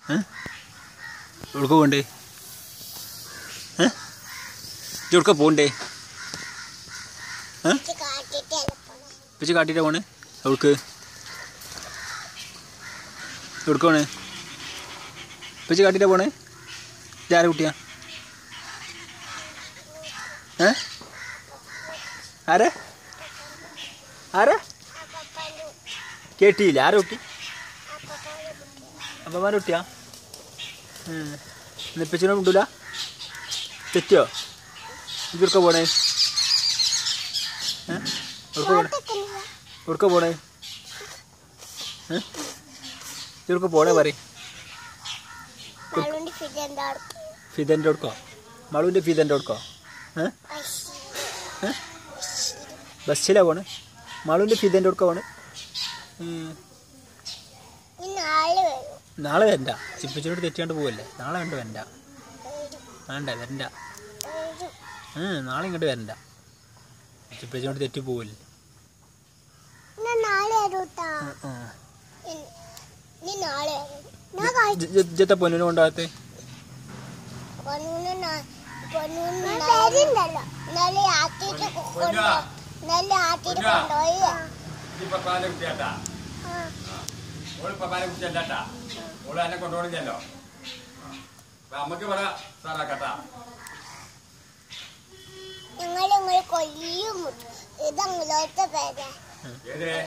ഏ എവിടുക്ക പോണ്ടേ ഏ എവിടുക്ക പോണ്ടേ ഏ പിച്ച് കാട്ടിട്ടാ പോണേ എവിടുക്ക് എവിടുക്ക പോണേ പിച്ച് കാട്ടിട്ടാ പോണേ ഇതാരെ കുട്ടിയാ ഏ ആരെ ആരെ കേട്ടിയില്ല ആരെ കുട്ടി അപ്പമാരെ കുട്ടിയാ നിപ്പിച്ചിനെ കൊണ്ടൂല തെറ്റിയോ ഇതൊക്കെ പോണേ ഏ എവിടുക്ക പോണേ എവിടുക്ക പോണേ ഏ ഇതൊക്കെ പോണേ പറയും ഫിദൻ്റെ കൊടുക്കോ മളുവിൻ്റെ ഫിദൻ്റെ കൊടുക്കോ ഏ ഏ ബസ്സിലാ പോണേ മളുവിൻ്റെ ഫിദൻ്റെ കൊടുക്കോ പോണേ ഉം. നാളെ വരും നാളെ വരണ്ട ചിപ്പിച്ചിനോട് തെറ്റിയാണ്ട് പോവല്ലേ നാളെ കണ്ട് വരണ്ട വേണ്ട വരണ്ട വരും ഏ നാളെ ഇങ്ങോട്ട് വരണ്ട ചിപ്പിച്ചിനോട് തെറ്റി പോവല്ലേ ഇന്ന് നാളെ വരൂട്ടാ ആ, ആ. നീ നാളെ വരും ഞാൻ കഴിച്ചു ജ- ജ- ജത്തെ പൊന്നിനെ കൊണ്ടാകത്തെ പൊന്നൂന്ന് നാ- പൊന്നൂന്ന് വരുന്നല്ലോ നല്ല ആട്ടിട്ട് കൊണ്ടോ നല്ല ആട്ടിട്ട് കൊണ്ടുപോയി ഈ പപ്പാന്റെ കുട്ടിയാട്ടാ ഓള് പപ്പാന്റെ കുട്ടിയല്ലാട്ടാ ഓള് എന്നെ കൊണ്ടുപോകണില്ലല്ലോ അപ്പൊ അമ്മക്ക് ഇവിടെ സാറാക്കട്ടാ ഞങ്ങൾ നിങ്ങൾ കൊല്ലും ഇത് അങ്ങോട്ട് പേരാ ഏത്